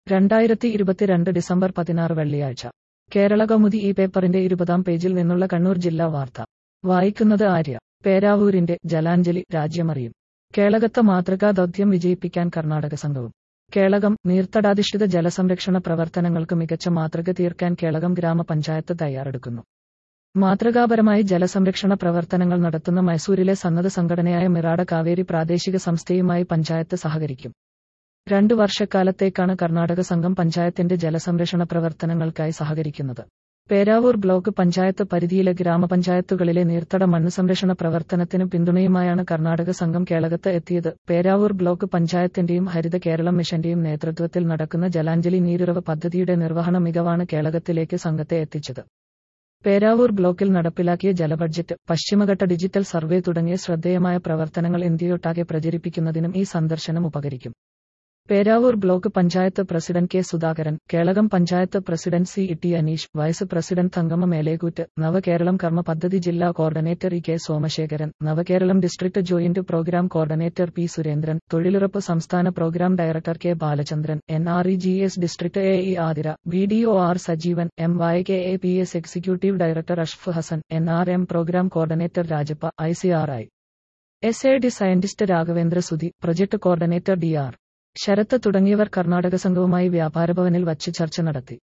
രണ്ടായിരത്തി ഇരുപത്തിരണ്ട് ഡിസംബർ പതിനാറ് വെള്ളിയാഴ്ച കേരള കൗമുദി ഈ പേപ്പറിന്റെ ഇരുപതാം പേജിൽ നിന്നുള്ള കണ്ണൂർ ജില്ലാ വാർത്ത വായിക്കുന്നത് ആര്യ പേരാവൂരിന്റെ ജലാഞ്ജലി രാജ്യമറിയും കേളകത്തെ മാതൃകാ ദൗത്യം വിജയിപ്പിക്കാൻ കർണാടക സംഘവും കേളകം നീർത്തടാധിഷ്ഠിത ജലസംരക്ഷണ പ്രവർത്തനങ്ങൾക്ക് മികച്ച മാതൃക തീർക്കാൻ കേളകം ഗ്രാമപഞ്ചായത്ത് തയ്യാറെടുക്കുന്നു മാതൃകാപരമായി ജലസംരക്ഷണ പ്രവർത്തനങ്ങൾ നടത്തുന്ന മൈസൂരിലെ സന്നദ്ധ സംഘടനയായ മിറാഡ കാവേരി പ്രാദേശിക സംസ്ഥയുമായി പഞ്ചായത്ത് സഹകരിക്കും രണ്ടു വർഷക്കാലത്തേക്കാണ് കർണാടക സംഘം പഞ്ചായത്തിന്റെ ജലസംരക്ഷണ പ്രവർത്തനങ്ങൾക്കായി സഹകരിക്കുന്നത് പേരാവൂർ ബ്ലോക്ക് പഞ്ചായത്ത് പരിധിയിലെ ഗ്രാമപഞ്ചായത്തുകളിലെ നീർത്തട മണ്ണ് സംരക്ഷണ പ്രവർത്തനത്തിന് പിന്തുണയുമായാണ് കർണാടക സംഘം കേളകത്ത് എത്തിയത് പേരാവൂർ ബ്ലോക്ക് പഞ്ചായത്തിന്റെയും ഹരിത കേരളം മിഷന്റെയും നേതൃത്വത്തിൽ നടക്കുന്ന ജലാഞ്ജലി നീരുറവ് പദ്ധതിയുടെ നിർവഹണ മികവാണ് കേളകത്തിലേക്ക് സംഘത്തെ എത്തിച്ചത് പേരാവൂർ ബ്ലോക്കിൽ നടപ്പിലാക്കിയ ജലബഡ്ജറ്റ് പശ്ചിമഘട്ട ഡിജിറ്റൽ സർവേ തുടങ്ങിയ ശ്രദ്ധേയമായ പ്രവർത്തനങ്ങൾ ഇന്ത്യയൊട്ടാകെ പ്രചരിപ്പിക്കുന്നതിനും ഈ സന്ദർശനം ഉപകരിക്കും Peravoor block panchayat president K Sudhakaran Kelakam panchayat president C T Aneesh vice president Thankamma Melekoottu Navakeralam കർമ്മ പദ്ധതി ജില്ലാ coordinator E K Somasekharan Navakeralam district joint program coordinator P Surendran തൊഴിലുറപ്പ് സംസ്ഥാന program director K Balachandran N R E G S district A E Athira B D O R Sajeevan M Y K A P S executive director Ashf Hasan N R M program coordinator Rajappa I C R I S A D scientist Raghavendra Sudhi project coordinator D R Sarath തുടങ്ങിയവർ കർണാടക സംഘവുമായി വ്യാപാരഭവനിൽ വച്ച് ചർച്ച നടത്തി